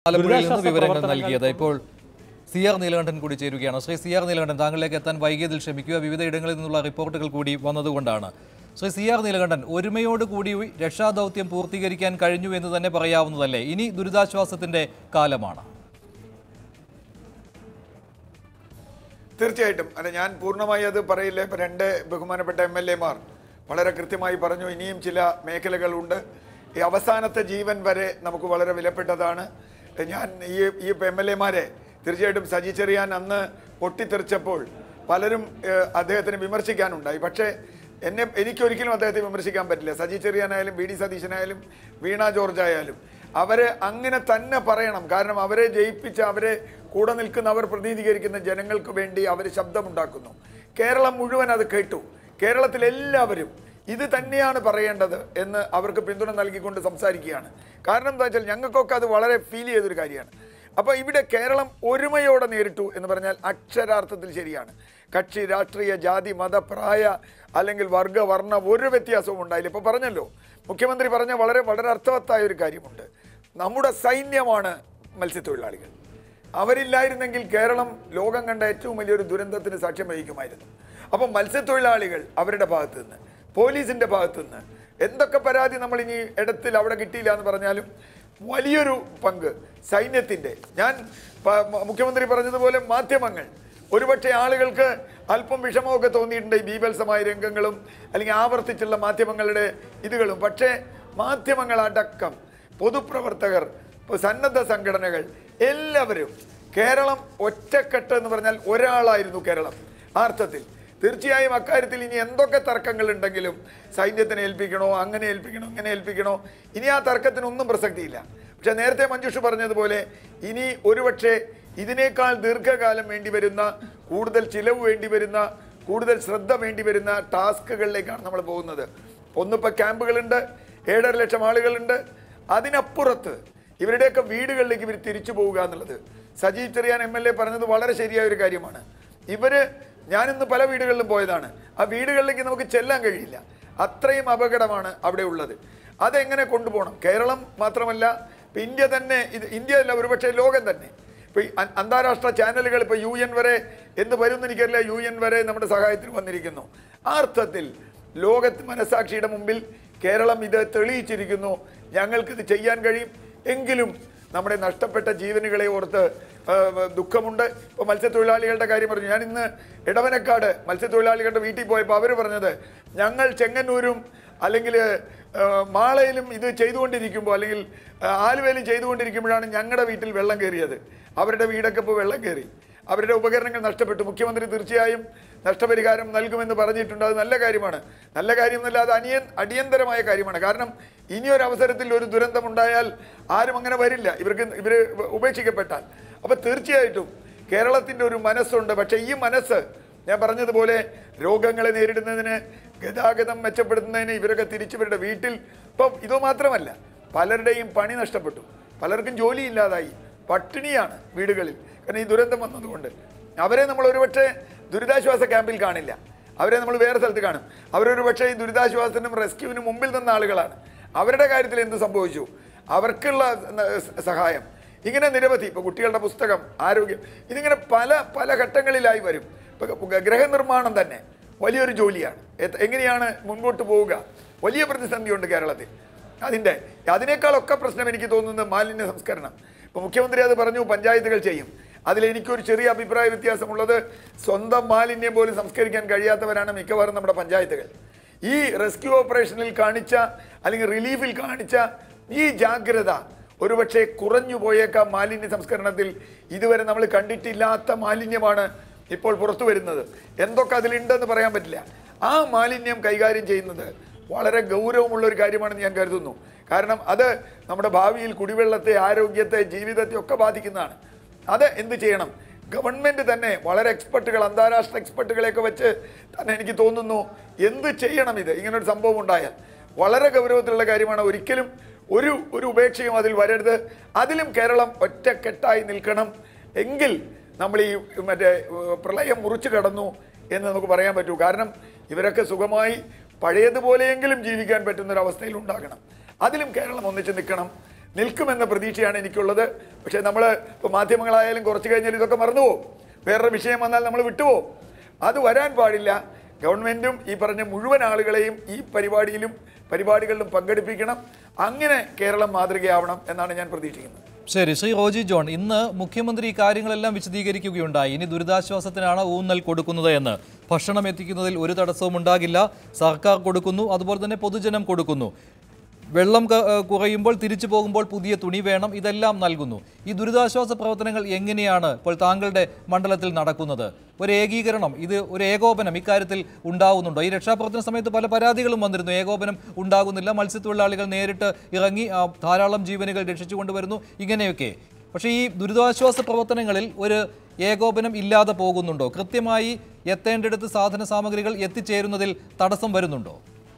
ആലപ്പുഴയിൽ നിന്ന് ദുരിതാശ്വാസ വിവരങ്ങൾ പ്രവർത്തനങ്ങൾ നൽകിയത് ഇപ്പോൾ സി ആർ നീലകണ്ഠൻ കൂടി ചേരുകയാണ് ശ്രീ സി ആർ നീലകണ്ഠൻ താങ്കളിലേക്ക് എത്താൻ വൈകിയതിൽ ക്ഷമിക്കുക വിവിധ ഇടങ്ങളിൽ നിന്നുള്ള റിപ്പോർട്ടുകൾ കൂടി വന്നതുകൊണ്ടാണ് ശ്രീ സി ആർ നീലകണ്ഠൻ ഒരുമയോട് കൂടി രക്ഷാദൗത്യം പൂർത്തീകരിക്കാൻ കഴിഞ്ഞു എന്ന് തന്നെ പറയാവുന്നതല്ലേ ഇനി ദുരിതാശ്വാസത്തിന്റെ കാലമാണ് തീർച്ചയായിട്ടും അല്ല ഞാൻ പൂർണ്ണമായി അത് പറയില്ല ഇപ്പം രണ്ട് ബഹുമാനപ്പെട്ട എം എൽ എമാർ വളരെ കൃത്യമായി പറഞ്ഞു ഇനിയും ചില മേഖലകളുണ്ട് ഈ അവസാനത്തെ ജീവൻ വരെ നമുക്ക് വളരെ വിലപ്പെട്ടതാണ് ഞാൻ ഈ ഈ എം എൽ എമാരെ തീർച്ചയായിട്ടും സജി ചെറിയാൻ അന്ന് പൊട്ടിത്തെറിച്ചപ്പോൾ പലരും ഏഹ്, അദ്ദേഹത്തിന് വിമർശിക്കാനുണ്ടായി പക്ഷേ എന്നെ എനിക്കൊരിക്കലും അദ്ദേഹത്തെ വിമർശിക്കാൻ പറ്റില്ല സജി ചെറിയാനായാലും വി ഡി സതീശനായാലും വീണ ജോർജ് ആയാലും അവരെ അങ്ങനെ തന്നെ പറയണം കാരണം അവരെ ജയിപ്പിച്ച് അവരെ കൂടെ നിൽക്കുന്ന അവർ പ്രതിനിധീകരിക്കുന്ന ജനങ്ങൾക്ക് വേണ്ടി അവർ ശബ്ദമുണ്ടാക്കുന്നു കേരളം മുഴുവൻ അത് കേട്ടു കേരളത്തിൽ എല്ലാവരും ഇത് തന്നെയാണ് പറയേണ്ടത് എന്ന് അവർക്ക് പിന്തുണ നൽകിക്കൊണ്ട് സംസാരിക്കുകയാണ് കാരണം എന്താ വെച്ചാൽ ഞങ്ങൾക്കൊക്കെ അത് വളരെ ഫീൽ ചെയ്തൊരു കാര്യമാണ് അപ്പോൾ ഇവിടെ കേരളം ഒരുമയോടെ നേരിട്ടു എന്ന് പറഞ്ഞാൽ അക്ഷരാർത്ഥത്തിൽ ശരിയാണ് കക്ഷി രാഷ്ട്രീയ ജാതി മത പ്രായ അല്ലെങ്കിൽ വർഗ വർണ്ണ ഒരു വ്യത്യാസവും ഉണ്ടായില്ല ഇപ്പോൾ പറഞ്ഞല്ലോ മുഖ്യമന്ത്രി പറഞ്ഞ വളരെ വളരെ അർത്ഥവത്തായ ഒരു കാര്യമുണ്ട് നമ്മുടെ സൈന്യമാണ് മത്സ്യത്തൊഴിലാളികൾ അവരില്ലായിരുന്നെങ്കിൽ കേരളം ലോകം കണ്ട ഏറ്റവും വലിയൊരു ദുരന്തത്തിന് സാക്ഷ്യം വഹിക്കുമായിരുന്നു അപ്പം മത്സ്യത്തൊഴിലാളികൾ അവരുടെ ഭാഗത്ത് നിന്ന് പോലീസിന്റെ ഭാഗത്ത് നിന്ന് എന്തൊക്കെ പരാതി നമ്മൾ ഇനി ഇടത്തിൽ അവിടെ കിട്ടിയില്ല എന്ന് പറഞ്ഞാലും വലിയൊരു പങ്ക് സൈന്യത്തിന്റെ ഞാൻ പ- മ- മുഖ്യമന്ത്രി പറഞ്ഞതുപോലെ മാധ്യമങ്ങൾ ഒരുപക്ഷെ ആളുകൾക്ക് അല്പം വിഷമമൊക്കെ തോന്നിയിട്ടുണ്ട് ഈ ബീഭത്സമായ രംഗങ്ങളും അല്ലെങ്കിൽ ആവർത്തിച്ചുള്ള മാധ്യമങ്ങളുടെ ഇതുകളും പക്ഷേ മാധ്യമങ്ങളടക്കം പൊതുപ്രവർത്തകർ ഇപ്പൊ സന്നദ്ധ സംഘടനകൾ എല്ലാവരും കേരളം ഒറ്റക്കെട്ട് എന്ന് പറഞ്ഞാൽ ഒരാളായിരുന്നു കേരളം ആ അർത്ഥത്തിൽ തീർച്ചയായും അക്കാര്യത്തിൽ ഇനി എന്തൊക്കെ തർക്കങ്ങൾ ഉണ്ടെങ്കിലും സൈന്യത്തിനെ ഏൽപ്പിക്കണോ അങ്ങനെ ഏൽപ്പിക്കണോ ഇങ്ങനെ ഏൽപ്പിക്കണോ ഇനി ആ തർക്കത്തിനൊന്നും പ്രസക്തിയില്ല പക്ഷെ നേരത്തെ മഞ്ജുഷ് പറഞ്ഞതുപോലെ ഇനി ഒരുപക്ഷെ ഇതിനേക്കാൾ ദീർഘകാലം വേണ്ടി വരുന്ന കൂടുതൽ ചിലവ് വേണ്ടി വരുന്ന കൂടുതൽ ശ്രദ്ധ വേണ്ടി വരുന്ന ടാസ്കുകളിലേക്കാണ് നമ്മൾ പോകുന്നത് ഒന്നിപ്പോൾ ക്യാമ്പുകളുണ്ട് ഏഴര ലക്ഷം ആളുകളുണ്ട് അതിനപ്പുറത്ത് ഇവരുടെയൊക്കെ വീടുകളിലേക്ക് ഇവർ തിരിച്ചു പോവുക എന്നുള്ളത് Saji Cheriyan M L A പറഞ്ഞത് വളരെ ശരിയായ ഒരു കാര്യമാണ് ഇവര് ഞാനിന്ന് പല വീടുകളിലും പോയതാണ് ആ വീടുകളിലേക്ക് നമുക്ക് ചെല്ലാൻ കഴിയില്ല അത്രയും അപകടമാണ് അവിടെ ഉള്ളത് അതെങ്ങനെ കൊണ്ടുപോകണം കേരളം മാത്രമല്ല ഇപ്പൊ ഇന്ത്യ തന്നെ ഇത് ഇന്ത്യ അല്ല ഒരുപക്ഷെ ലോകം തന്നെ ഇപ്പൊ ഈ അ- അന്താരാഷ്ട്ര ചാനലുകൾ ഇപ്പൊ യു എൻ വരെ എന്ന് വരുമെന്ന് എനിക്കറിയില്ല യു എൻ വരെ നമ്മുടെ സഹായത്തിന് വന്നിരിക്കുന്നു ആ അർത്ഥത്തിൽ ലോകത്ത് മനസാക്ഷിയുടെ മുമ്പിൽ കേരളം ഇത് തെളിയിച്ചിരിക്കുന്നു ഞങ്ങൾക്കിത് ചെയ്യാൻ കഴിയും എങ്കിലും നമ്മുടെ നഷ്ടപ്പെട്ട ജീവനുകളെ ഓർത്ത് ആ, ദുഃഖമുണ്ട് ഇപ്പോൾ മത്സ്യത്തൊഴിലാളികളുടെ കാര്യം പറഞ്ഞു ഞാൻ ഇന്ന് ഇടവനക്കാട് മത്സ്യത്തൊഴിലാളികളുടെ വീട്ടിൽ പോയപ്പോൾ അവർ പറഞ്ഞത് ഞങ്ങൾ ചെങ്ങന്നൂരും അല്ലെങ്കിൽ ആ, മാളയിലും ഇത് ചെയ്തുകൊണ്ടിരിക്കുമ്പോൾ അല്ലെങ്കിൽ ആ, ആലുവയിലും ചെയ്തുകൊണ്ടിരിക്കുമ്പോഴാണ് ഞങ്ങളുടെ വീട്ടിൽ വെള്ളം കയറിയത് അവരുടെ വീടൊക്കെ ഇപ്പോൾ വെള്ളം കയറി അവരുടെ ഉപകരണങ്ങൾ നഷ്ടപ്പെട്ടു മുഖ്യമന്ത്രി തീർച്ചയായും നഷ്ടപരിഹാരം നൽകുമെന്ന് പറഞ്ഞിട്ടുണ്ട് അത് നല്ല കാര്യമാണ് നല്ല കാര്യം എന്നല്ല അത് അനിയൻ അടിയന്തരമായ കാര്യമാണ് കാരണം ഇനിയൊരു അവസരത്തിൽ ഒരു ദുരന്തം ഉണ്ടായാൽ ആരും അങ്ങനെ വരില്ല ഇവർക്ക് ഇവർ ഉപേക്ഷിക്കപ്പെട്ടാൽ അപ്പോൾ തീർച്ചയായിട്ടും കേരളത്തിൻ്റെ ഒരു മനസ്സുണ്ട് പക്ഷേ ഈ മനസ്സ് ഞാൻ പറഞ്ഞതുപോലെ രോഗങ്ങളെ നേരിടുന്നതിന് ഗതാഗതം മെച്ചപ്പെടുത്തുന്നതിന് ഇവരൊക്കെ തിരിച്ചിവരുടെ വീട്ടിൽ ഇപ്പം ഇതോ മാത്രമല്ല പലരുടെയും പണി നഷ്ടപ്പെട്ടു പലർക്കും ജോലിയില്ലാതായി പട്ടിണിയാണ് വീടുകളിൽ കാരണം ഈ ദുരന്തം വന്നതുകൊണ്ട് അവരെ നമ്മൾ ഒരുപക്ഷെ ദുരിതാശ്വാസ ക്യാമ്പിൽ കാണില്ല അവരെ നമ്മൾ വേറെ സ്ഥലത്ത് കാണും അവരൊരു പക്ഷേ ഈ ദുരിതാശ്വാസത്തിനും റെസ്ക്യൂവിനും മുമ്പിൽ നിന്ന ആളുകളാണ് അവരുടെ കാര്യത്തിൽ എന്ത് സംഭവിച്ചു അവർക്കുള്ള ന- സഹായം ഇങ്ങനെ നിരവധി ഇപ്പോൾ കുട്ടികളുടെ പുസ്തകം ആരോഗ്യം ഇതിങ്ങനെ പല പല ഘട്ടങ്ങളിലായി വരും ഇപ്പോൾ ഗ്രഹനിർമ്മാണം തന്നെ വലിയൊരു ജോലിയാണ് എത്ത- എങ്ങനെയാണ് മുൻപോട്ട് പോവുക വലിയ പ്രതിസന്ധിയുണ്ട് കേരളത്തിൽ അതിൻ്റെ അതിനേക്കാളൊക്കെ പ്രശ്നം എനിക്ക് തോന്നുന്നത് മാലിന്യ സംസ്കരണം ഇപ്പോൾ മുഖ്യമന്ത്രി അത് പറഞ്ഞു പഞ്ചായത്തുകൾ ചെയ്യും അതിൽ എനിക്കൊരു ചെറിയ അഭിപ്രായ വ്യത്യാസമുള്ളത് സ്വന്തം മാലിന്യം പോലും സംസ്കരിക്കാൻ കഴിയാത്തവരാണ് മിക്കവാറും നമ്മുടെ പഞ്ചായത്തുകൾ ഈ റെസ്ക്യൂ ഓപ്പറേഷനിൽ കാണിച്ച അല്ലെങ്കിൽ റിലീഫിൽ കാണിച്ച ഈ ജാഗ്രത ഒരുപക്ഷെ കുറഞ്ഞു പോയേക്കാം മാലിന്യ സംസ്കരണത്തിൽ ഇതുവരെ നമ്മൾ കണ്ടിട്ടില്ലാത്ത മാലിന്യമാണ് ഇപ്പോൾ പുറത്തു വരുന്നത് എന്തൊക്കെ അതിലുണ്ടെന്ന് പറയാൻ പറ്റില്ല ആ മാലിന്യം കൈകാര്യം ചെയ്യുന്നത് വളരെ ഗൗരവമുള്ള ഒരു കാര്യമാണെന്ന് ഞാൻ കരുതുന്നു കാരണം അത് നമ്മുടെ ഭാവിയിൽ കുടിവെള്ളത്തെ ആരോഗ്യത്തെ ജീവിതത്തെ ഒക്കെ ബാധിക്കുന്നതാണ് അത് എന്ത് ചെയ്യണം ഗവൺമെന്റ് തന്നെ വളരെ എക്സ്പെർട്ടുകൾ അന്താരാഷ്ട്ര എക്സ്പെർട്ടുകളെയൊക്കെ വെച്ച് തന്നെ എനിക്ക് തോന്നുന്നു എന്ത് ചെയ്യണം ഇത് ഇങ്ങനൊരു സംഭവം ഉണ്ടായാൽ വളരെ ഗൗരവത്തിലുള്ള കാര്യമാണ് ഒരിക്കലും ഒരു ഒരു ഉപേക്ഷയും അതിൽ വരരുത് അതിലും കേരളം ഒറ്റക്കെട്ടായി നിൽക്കണം എങ്കിൽ നമ്മൾ ഈ മറ്റേ ഏർ, പ്രളയം മുറിച്ചു കടന്നു എന്ന് നമുക്ക് പറയാൻ പറ്റൂ കാരണം ഇവരൊക്കെ സുഖമായി പഴയതുപോലെയെങ്കിലും ജീവിക്കാൻ പറ്റുന്ന ഒരു അവസ്ഥയിൽ ഉണ്ടാകണം അതിലും കേരളം ഒന്നിച്ച് നിൽക്കണം നിൽക്കുമെന്ന പ്രതീക്ഷയാണ് എനിക്കുള്ളത് പക്ഷേ നമ്മൾ ഇപ്പോൾ മാധ്യമങ്ങളായാലും കുറച്ച് കഴിഞ്ഞാൽ ഇതൊക്കെ മറന്നുപോകും വേറൊരു വിഷയം വന്നാൽ നമ്മൾ വിട്ടുപോകും അത് വരാൻ പാടില്ല ഗവൺമെൻറ്റും ഈ പറഞ്ഞ മുഴുവൻ ആളുകളെയും ഈ പരിപാടിയിലും പരിപാടികളിലും പങ്കെടുപ്പിക്കണം അങ്ങനെ കേരളം മാതൃകയാവണം എന്നാണ് ഞാൻ പ്രതീക്ഷിക്കുന്നത് ശരി ശ്രീ റോജി ജോൺ ഇന്ന് മുഖ്യമന്ത്രി ഈ കാര്യങ്ങളെല്ലാം വിശദീകരിക്കുകയുണ്ടായി ഇനി ദുരിതാശ്വാസത്തിനാണ് ഊന്നൽ കൊടുക്കുന്നത് എന്ന് ഭക്ഷണം എത്തിക്കുന്നതിൽ ഒരു തടസ്സവും ഉണ്ടാകില്ല സർക്കാർ കൊടുക്കുന്നു അതുപോലെ തന്നെ പൊതുജനം കൊടുക്കുന്നു വെള്ളം ക- ഏഹ് കുറയുമ്പോൾ തിരിച്ചു പോകുമ്പോൾ പുതിയ തുണി വേണം ഇതെല്ലാം നൽകുന്നു ഈ ദുരിതാശ്വാസ പ്രവർത്തനങ്ങൾ എങ്ങനെയാണ് ഇപ്പോൾ താങ്കളുടെ മണ്ഡലത്തിൽ നടക്കുന്നത് ഒരു ഏകീകരണം ഇത് ഒരു ഏകോപനം ഇക്കാര്യത്തിൽ ഉണ്ടാവുന്നുണ്ടോ ഈ രക്ഷാപ്രവർത്തന സമയത്ത് പല പരാതികളും വന്നിരുന്നു ഏകോപനം ഉണ്ടാകുന്നില്ല മത്സ്യത്തൊഴിലാളികൾ നേരിട്ട് ഇറങ്ങി ആ, ധാരാളം ജീവനുകൾ രക്ഷിച്ചു കൊണ്ടുവരുന്നു ഇങ്ങനെയൊക്കെ പക്ഷേ ഈ ദുരിതാശ്വാസ പ്രവർത്തനങ്ങളിൽ ഒരു ഏകോപനം ഇല്ലാതെ പോകുന്നുണ്ടോ കൃത്യമായി എത്തേണ്ടിടത്ത് സാധന സാമഗ്രികൾ എത്തിച്ചേരുന്നതിൽ തടസ്സം വരുന്നുണ്ടോ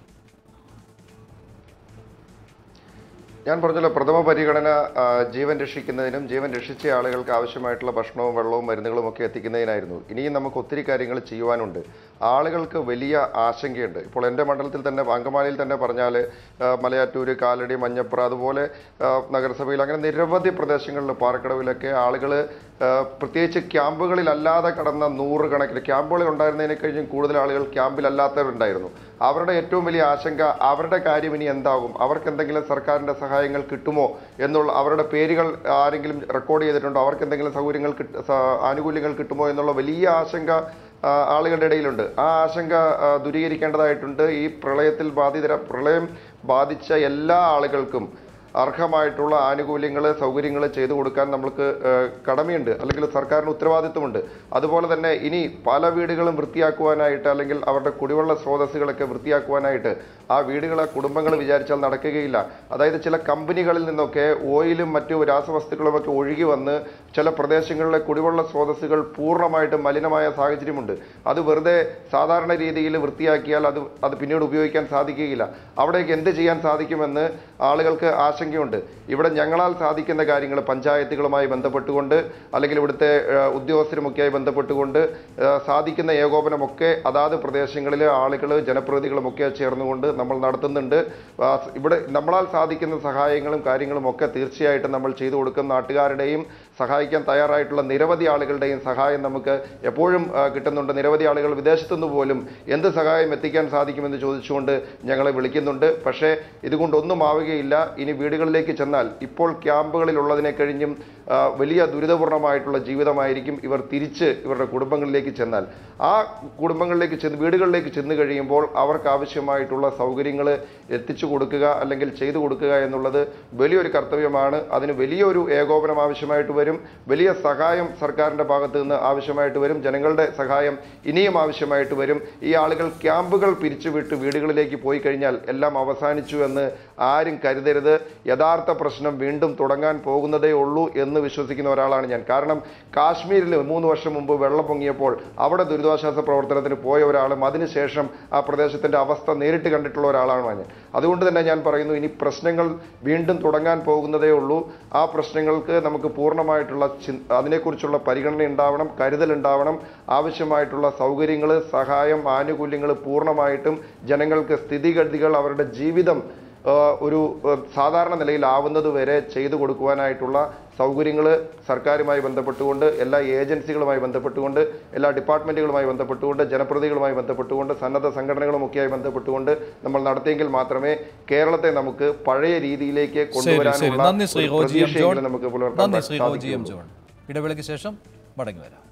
ഞാൻ പറഞ്ഞല്ലോ പ്രഥമ പരിഗണന ആ, ജീവൻ രക്ഷിക്കുന്നതിനും ജീവൻ രക്ഷിച്ച ആളുകൾക്ക് ആവശ്യമായിട്ടുള്ള ഭക്ഷണവും വെള്ളവും മരുന്നുകളും ഒക്കെ എത്തിക്കുന്നതിനായിരുന്നു ഇനിയും നമുക്ക് ഒത്തിരി കാര്യങ്ങൾ ചെയ്യുവാനുണ്ട് ആളുകൾക്ക് വലിയ ആശങ്കയുണ്ട് ഇപ്പോൾ എൻ്റെ മണ്ഡലത്തിൽ തന്നെ അങ്കമാലിയിൽ തന്നെ പറഞ്ഞാൽ ആ, മലയാറ്റൂര് കാലടി മഞ്ഞപ്ര അതുപോലെ ആ, നഗരസഭയിൽ അങ്ങനെ നിരവധി പ്രദേശങ്ങളിൽ പാറക്കടവിലൊക്കെ ആളുകൾ പ്രത്യേകിച്ച് ക്യാമ്പുകളിലല്ലാതെ കടന്ന നൂറുകണക്കിന് ക്യാമ്പുകളിൽ ഉണ്ടായിരുന്നതിനെ കഴിഞ്ഞും കൂടുതൽ ആളുകൾ ക്യാമ്പിലല്ലാത്തവരുണ്ടായിരുന്നു അവരുടെ ഏറ്റവും വലിയ ആശങ്ക അവരുടെ കാര്യം ഇനി എന്താകും അവർക്ക് എന്തെങ്കിലും സർക്കാരിൻ്റെ സഹായങ്ങൾ കിട്ടുമോ എന്നുള്ള അവരുടെ പേരുകൾ ആരെങ്കിലും റെക്കോർഡ് ചെയ്തിട്ടുണ്ടോ അവർക്ക് എന്തെങ്കിലും സൗകര്യങ്ങൾ കിട്ട സ- ആനുകൂല്യങ്ങൾ കിട്ടുമോ എന്നുള്ള വലിയ ആശങ്ക ആ, ആളുകളുടെ ഇടയിലുണ്ട് ആ ആശങ്ക ആ, ദൂരീകരിക്കേണ്ടതായിട്ടുണ്ട് ഈ പ്രളയത്തിൽ ബാധിതര പ്രളയം ബാധിച്ച എല്ലാ ആളുകൾക്കും അർഹമായിട്ടുള്ള ആനുകൂല്യങ്ങൾ സൗകര്യങ്ങൾ ചെയ്തു കൊടുക്കാൻ നമ്മൾക്ക് ഏഹ്, കടമയുണ്ട് അല്ലെങ്കിൽ സർക്കാരിന് ഉത്തരവാദിത്വമുണ്ട് അതുപോലെ തന്നെ ഇനി പല വീടുകളും വൃത്തിയാക്കുവാനായിട്ട് അല്ലെങ്കിൽ അവരുടെ കുടിവെള്ള സ്രോതസ്സുകളൊക്കെ വൃത്തിയാക്കുവാനായിട്ട് ആ വീടുകളെ കുടുംബങ്ങൾ വിചാരിച്ചാൽ നടക്കുകയില്ല അതായത് ചില കമ്പനികളിൽ നിന്നൊക്കെ ഓയിലും മറ്റു രാസവസ്തുക്കളും ഒക്കെ ഒഴുകി വന്ന് ചില പ്രദേശങ്ങളിലെ കുടിവെള്ള സ്രോതസ്സുകൾ പൂർണ്ണമായിട്ടും മലിനമായ സാഹചര്യമുണ്ട് അത് വെറുതെ സാധാരണ രീതിയിൽ വൃത്തിയാക്കിയാൽ അത് അത് പിന്നീട് ഉപയോഗിക്കാൻ സാധിക്കുകയില്ല അവിടേക്ക് എന്ത് ചെയ്യാൻ സാധിക്കുമെന്ന് ആളുകൾക്ക് ആശങ്കയുണ്ട് ഇവിടെ ഞങ്ങളാൽ സാധിക്കുന്ന കാര്യങ്ങൾ പഞ്ചായത്തുകളുമായി ബന്ധപ്പെട്ടുകൊണ്ട് അല്ലെങ്കിൽ ഇവിടുത്തെ ഏഹ്, ഉദ്യോഗസ്ഥരുമൊക്കെയായി ബന്ധപ്പെട്ടുകൊണ്ട് ഏഹ്, സാധിക്കുന്ന ഏകോപനമൊക്കെ അതാത് പ്രദേശങ്ങളിലെ ആളുകൾ ജനപ്രതിനിധികളും ഒക്കെ ചേർന്നുകൊണ്ട് നമ്മൾ നടത്തുന്നുണ്ട് ആ, ഇവിടെ നമ്മളാൽ സാധിക്കുന്ന സഹായങ്ങളും കാര്യങ്ങളും ഒക്കെ തീർച്ചയായിട്ടും നമ്മൾ ചെയ്തു കൊടുക്കും നാട്ടുകാരുടെയും സഹായിക്കാൻ തയ്യാറായിട്ടുള്ള നിരവധി ആളുകളുടെയും സഹായം നമുക്ക് എപ്പോഴും ആ, കിട്ടുന്നുണ്ട് നിരവധി ആളുകൾ വിദേശത്തുനിന്ന് പോലും എന്ത് സഹായം എത്തിക്കാൻ സാധിക്കുമെന്ന് ചോദിച്ചുകൊണ്ട് ഞങ്ങളെ വിളിക്കുന്നുണ്ട് പക്ഷേ ഇതുകൊണ്ടൊന്നും ആവുകയില്ല ഇനി വീടുകളിലേക്ക് ചെന്നാൽ ഇപ്പോൾ ക്യാമ്പുകളിലുള്ളതിനെ കഴിഞ്ഞും ആ, വലിയ ദുരിതപൂർണമായിട്ടുള്ള ജീവിതമായിരിക്കും ഇവർ തിരിച്ച് ഇവരുടെ കുടുംബങ്ങളിലേക്ക് ചെന്നാൽ ആ കുടുംബങ്ങളിലേക്ക് ചെന്ന് വീടുകളിലേക്ക് ചെന്ന് കഴിയുമ്പോൾ അവർക്ക് ആവശ്യമായിട്ടുള്ള സൗകര്യങ്ങൾ എത്തിച്ചു കൊടുക്കുക അല്ലെങ്കിൽ ചെയ്തു കൊടുക്കുക എന്നുള്ളത് വലിയൊരു കർത്തവ്യമാണ് അതിന് വലിയൊരു ഏകോപനം ആവശ്യമായിട്ട് വരും വലിയ സഹായം സർക്കാരിൻ്റെ ഭാഗത്ത് നിന്ന് ആവശ്യമായിട്ട് വരും ജനങ്ങളുടെ സഹായം ഇനിയും ആവശ്യമായിട്ട് വരും ഈ ആളുകൾ ക്യാമ്പുകൾ പിരിച്ചുവിട്ട് വീടുകളിലേക്ക് പോയി കഴിഞ്ഞാൽ എല്ലാം അവസാനിച്ചു എന്ന് ആരും കരുതരുത് യഥാർത്ഥ പ്രശ്നം വീണ്ടും തുടങ്ങാൻ പോകുന്നതേ ഉള്ളൂ എന്ന് വിശ്വസിക്കുന്ന ഒരാളാണ് ഞാൻ കാരണം കാശ്മീരിൽ മൂന്ന് വർഷം മുമ്പ് വെള്ളം പൊങ്ങിയപ്പോൾ അവിടെ ദുരിതാശ്വാസ പ്രവർത്തനത്തിന് പോയ ഒരാളും അതിനുശേഷം ആ പ്രദേശത്തിൻ്റെ അവസ്ഥ നേരിട്ട് കണ്ടിട്ടുള്ള ഒരാളാണ് ഞാൻ അതുകൊണ്ട് തന്നെ ഞാൻ പറയുന്നു ഇനി പ്രശ്നങ്ങൾ വീണ്ടും തുടങ്ങാൻ പോകുന്നതേ ഉള്ളൂ ആ പ്രശ്നങ്ങൾക്ക് നമുക്ക് പൂർണ്ണമായിട്ടുള്ള ചിൻ- അതിനെക്കുറിച്ചുള്ള പരിഗണന ഉണ്ടാവണം കരുതൽ ഉണ്ടാവണം ആവശ്യമായിട്ടുള്ള സൗകര്യങ്ങൾ സഹായം ആനുകൂല്യങ്ങൾ പൂർണ്ണമായിട്ടും ജനങ്ങൾക്ക് സ്ഥിതിഗതികൾ അവരുടെ ജീവിതം ആ, ഒരു ആ, സാധാരണ നിലയിലാവുന്നത് വരെ ചെയ്തു കൊടുക്കുവാനായിട്ടുള്ള സൗകര്യങ്ങൾ സർക്കാരുമായി ബന്ധപ്പെട്ടുകൊണ്ട് എല്ലാ ഏജൻസികളുമായി ബന്ധപ്പെട്ടുകൊണ്ട് എല്ലാ ഡിപ്പാർട്ട്മെന്റുകളുമായി ബന്ധപ്പെട്ടുകൊണ്ട് ജനപ്രതിനിധികളുമായി ബന്ധപ്പെട്ടുകൊണ്ട് സന്നദ്ധ സംഘടനകളുമൊക്കെയായി ബന്ധപ്പെട്ടുകൊണ്ട് നമ്മൾ നടത്തിയെങ്കിൽ മാത്രമേ കേരളത്തെ നമുക്ക് പഴയ രീതിയിലേക്ക് ശരി ശരി കൊണ്ടുവരാനുള്ള നന്ദി ശ്രീ ഒരു റോജി എം ജോൺ പ്രതീക്ഷയെങ്കിലും നമുക്ക് പുലർത്താൻ നന്ദി ശ്രീ റോജി എം സാധിക്കുകയുള്ളൂ. ജോൺ ഇടവേളയ്ക്ക് ശേഷം മടങ്ങി വരാം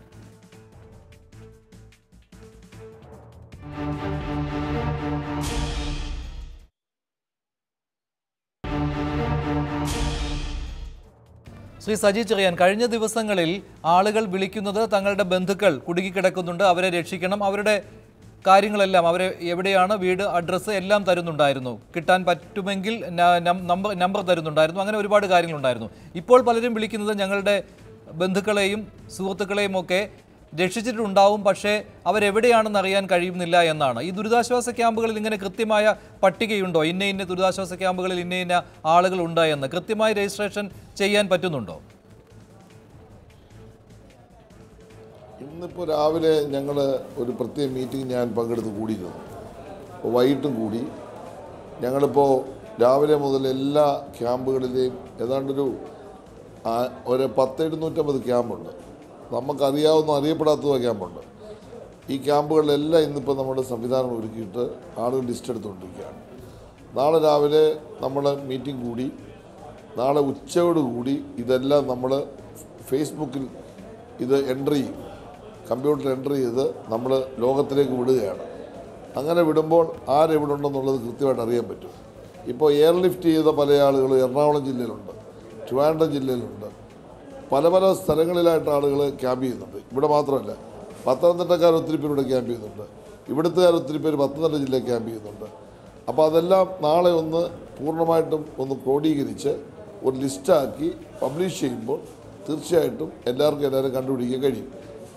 ശ്രീ സജി ചെറിയാൻ കഴിഞ്ഞ ദിവസങ്ങളിൽ ആളുകൾ വിളിക്കുന്നത് തങ്ങളുടെ ബന്ധുക്കൾ കുടുങ്ങിക്കിടക്കുന്നുണ്ട് അവരെ രക്ഷിക്കണം അവരുടെ കാര്യങ്ങളെല്ലാം അവരെ എവിടെയാണ് വീട് അഡ്രസ്സ് എല്ലാം തരുന്നുണ്ടായിരുന്നു കിട്ടാൻ പറ്റുമെങ്കിൽ ന- നം- നമ്പർ നമ്പർ തരുന്നുണ്ടായിരുന്നു അങ്ങനെ ഒരുപാട് കാര്യങ്ങളുണ്ടായിരുന്നു ഇപ്പോൾ പലരും വിളിക്കുന്നത് ഞങ്ങളുടെ ബന്ധുക്കളെയും സുഹൃത്തുക്കളെയും ഒക്കെ രക്ഷിച്ചിട്ടുണ്ടാവും പക്ഷേ അവരെവിടെയാണെന്ന് അറിയാൻ കഴിയുന്നില്ല എന്നാണ് ഈ ദുരിതാശ്വാസ ക്യാമ്പുകളിൽ ഇങ്ങനെ കൃത്യമായ പട്ടികയുണ്ടോ ഇന്ന ഇന്ന ദുരിതാശ്വാസ ക്യാമ്പുകളിൽ ഇന്ന ഇന്ന ആളുകൾ ഉണ്ട് എന്ന് കൃത്യമായി രജിസ്ട്രേഷൻ ചെയ്യാൻ പറ്റുന്നുണ്ടോ ഇന്നിപ്പോൾ രാവിലെ ഞങ്ങൾ ഒരു പ്രത്യേക മീറ്റിംഗ് ഞാൻ പങ്കെടുത്ത് കൂടിയിരുന്നു അപ്പോൾ വൈകിട്ടും കൂടി ഞങ്ങളിപ്പോൾ രാവിലെ മുതൽ എല്ലാ ക്യാമ്പുകളിലെയും ഏതാണ്ടൊരു ആ- ഒരു പത്ത് എഴുന്നൂറ്റമ്പത് ക്യാമ്പുണ്ട് നമുക്കറിയാവുന്ന അറിയപ്പെടാത്തതോ ക്യാമ്പുണ്ട് ഈ ക്യാമ്പുകളിലെല്ലാം ഇന്നിപ്പോൾ നമ്മുടെ സംവിധാനം ഒരുക്കിയിട്ട് ആളുകൾ ലിസ്റ്റ് എടുത്തുകൊണ്ടിരിക്കുകയാണ് നാളെ രാവിലെ നമ്മൾ മീറ്റിംഗ് കൂടി നാളെ ഉച്ചയോട് കൂടി ഇതെല്ലാം നമ്മൾ ഫേസ്ബുക്കിൽ ഇത് എൻട്രി ചെയ്യും കമ്പ്യൂട്ടറിൽ എൻട്രി ചെയ്ത് നമ്മൾ ലോകത്തിലേക്ക് വിടുകയാണ് അങ്ങനെ വിടുമ്പോൾ ആരെവിടെ ഉണ്ടെന്നുള്ളത് കൃത്യമായിട്ട് അറിയാൻ പറ്റും ഇപ്പോൾ എയർലിഫ്റ്റ് ചെയ്ത പല ആളുകൾ എറണാകുളം ജില്ലയിലുണ്ട് ട്രിവാൻഡ്രം ജില്ലയിലുണ്ട് പല പല സ്ഥലങ്ങളിലായിട്ട് ആളുകൾ ക്യാമ്പ് ചെയ്യുന്നുണ്ട് ഇവിടെ മാത്രമല്ല പത്തനംതിട്ടക്കാർ ഒത്തിരി പേര് ഇവിടെ ക്യാമ്പ് ചെയ്യുന്നുണ്ട് ഇവിടുത്തുകാർ ഒത്തിരി പേര് പത്തനംതിട്ട ജില്ലയിൽ ക്യാമ്പ് ചെയ്യുന്നുണ്ട് അപ്പോൾ അതെല്ലാം നാളെ ഒന്ന് പൂർണ്ണമായിട്ടും ഒന്ന് ക്രോഡീകരിച്ച് ഒരു ലിസ്റ്റാക്കി പബ്ലിഷ് ചെയ്യുമ്പോൾ തീർച്ചയായിട്ടും എല്ലാവർക്കും എല്ലാവരും കണ്ടുപിടിക്കാൻ കഴിയും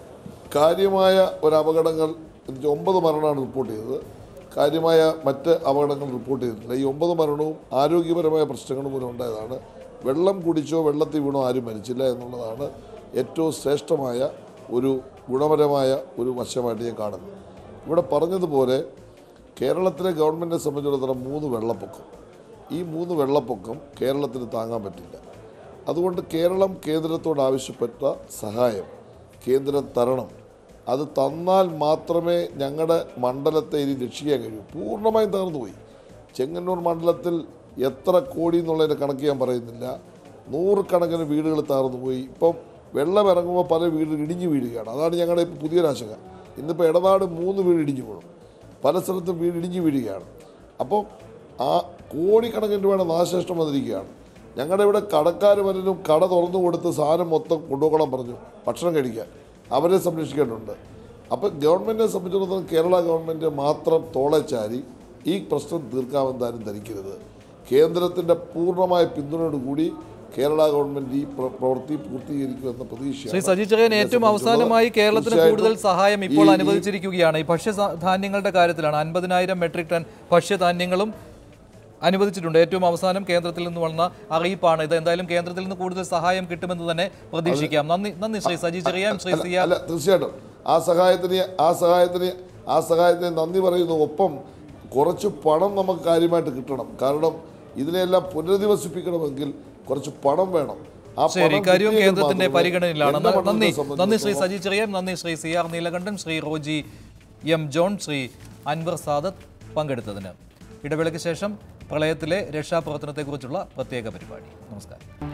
കാര്യമായ ഒരു അപകടങ്ങൾ എന്നുവെച്ചാൽ ഒമ്പത് മരണമാണ് റിപ്പോർട്ട് ചെയ്തത് കാര്യമായ മറ്റ് അപകടങ്ങൾ റിപ്പോർട്ട് ചെയ്തിട്ടില്ല ഈ ഒമ്പത് മരണവും ആരോഗ്യപരമായ പ്രശ്നങ്ങൾ മൂലം ഉണ്ടായതാണ് വെള്ളം കുടിച്ചോ വെള്ളത്തിൽ വീണോ ആരും മരിച്ചില്ല എന്നുള്ളതാണ് ഏറ്റവും ശ്രേഷ്ഠമായ ഒരു ഗുണപരമായ ഒരു വശമായിട്ട് ഞാൻ കാണുന്നത് ഇവിടെ പറഞ്ഞതുപോലെ കേരളത്തിലെ ഗവൺമെൻറ്റിനെ സംബന്ധിച്ചിടത്തോളം മൂന്ന് വെള്ളപ്പൊക്കം ഈ മൂന്ന് വെള്ളപ്പൊക്കം കേരളത്തിന് താങ്ങാൻ പറ്റില്ല അതുകൊണ്ട് കേരളം കേന്ദ്രത്തോട് ആവശ്യപ്പെട്ട സഹായം കേന്ദ്രം തരണം അത് തന്നാൽ മാത്രമേ ഞങ്ങളുടെ മണ്ഡലത്തെ ഇനി രക്ഷിക്കാൻ കഴിയൂ പൂർണ്ണമായും തകർന്നു പോയി ചെങ്ങന്നൂർ മണ്ഡലത്തിൽ എത്ര കോടി എന്നുള്ളതിൻ്റെ കണക്ക് ഞാൻ പറയുന്നില്ല നൂറുകണക്കിന് വീടുകൾ തകർന്നു പോയി ഇപ്പം വെള്ളം ഇറങ്ങുമ്പോൾ പല വീട് ഇടിഞ്ഞു വീഴുകയാണ് അതാണ് ഞങ്ങളുടെ ഇപ്പോൾ പുതിയൊരാശങ്ക ഇന്നിപ്പോൾ ഇടനാട് മൂന്ന് വീട് ഇടിഞ്ഞു വീണു പല സ്ഥലത്തും വീട് ഇടിഞ്ഞു വീഴുകയാണ് അപ്പം ആ കോടിക്കണക്കിന് രൂപയുടെ നാശനഷ്ടം വന്നിരിക്കുകയാണ് ഞങ്ങളുടെ ഇവിടെ കടക്കാർ പലരും കട തുറന്നു കൊടുത്ത് സാധനം മൊത്തം കൊണ്ടുപോകണം പറഞ്ഞു ഭക്ഷണം കഴിക്കാൻ അവരെ സംരക്ഷിക്കേണ്ടതുണ്ട് അപ്പം ഗവൺമെൻറ്റിനെ സംബന്ധിച്ചിടത്തോളം കേരള ഗവൺമെൻറ് മാത്രം തോളച്ചാരി ഈ പ്രശ്നം തീർക്കാമെന്നാരും ധരിക്കരുത് കേന്ദ്രത്തിൻ്റെ പൂർണ്ണമായ പിന്തുണയോടുകൂടി കേരള ഗവൺമെൻറ് ഈ പ്ര- പ്രവൃത്തി പൂർത്തീകരിക്കുമെന്ന പ്രതീക്ഷയാണ് ശ്രീ സജി ചെറിയൻ എന്നെ ഏറ്റവും സംബന്ധിച്ചിടത്തോളം അവസാനമായി കേരളത്തിന് തീർച്ചയായിട്ടും കൂടുതൽ സഹായം ഇപ്പോൾ ഈ- ഈ- അനുവദിച്ചിരിക്കുകയാണ് ഈ ഭക്ഷ്യധാന്യങ്ങളുടെ കാര്യത്തിലാണ് അൻപതിനായിരം മെട്രിക് ടൺ ഭക്ഷ്യധാന്യങ്ങളും അനുവദിച്ചിട്ടുണ്ട് ഏറ്റവും അവസാനം കേന്ദ്രത്തിൽ നിന്ന് വന്ന അറിയിപ്പാണ് ഇത് എന്തായാലും കേന്ദ്രത്തിൽ നിന്ന് കൂടുതൽ സഹായം കിട്ടുമെന്ന് തന്നെ പ്രതീക്ഷിക്കാം നന്ദി നന്ദി ശ്രീ സജി ചെറിയാൻ ശ്രീ അല്ല, സിയ അല്ല തീർച്ചയായിട്ടും ആ സഹായത്തിന് ആ സഹായത്തിന് ആ സഹായത്തിന് നന്ദി പറയുന്നു ഒപ്പം കുറച്ച് പണം നമുക്ക് കാര്യമായിട്ട് കിട്ടണം കാരണം ഇതിനെല്ലാം പുനരധിവസിപ്പിക്കണമെങ്കിൽ കുറച്ച് പണം വേണം ആ ശരി പണം ഇക്കാര്യവും കിട്ടിയെങ്കിൽ കേന്ദ്രത്തിന്റെ മാത്രമേ പരിഗണനയിലാണ് എൻ്റെ മണ്ഡലത്തെ നന്ദി നന്ദി ശ്രീ സംബന്ധിച്ചിടത്തോളം സജി ചെറിയാൻ നന്ദി Shri C R Neelakandan Shri Roji M John Shri Anwar Sadath പങ്കെടുത്തതിന് ഇടവേളയ്ക്ക് ശേഷം പ്രളയത്തിലെ രക്ഷാപ്രവർത്തനത്തെക്കുറിച്ചുള്ള പ്രത്യേക പരിപാടി നമസ്കാരം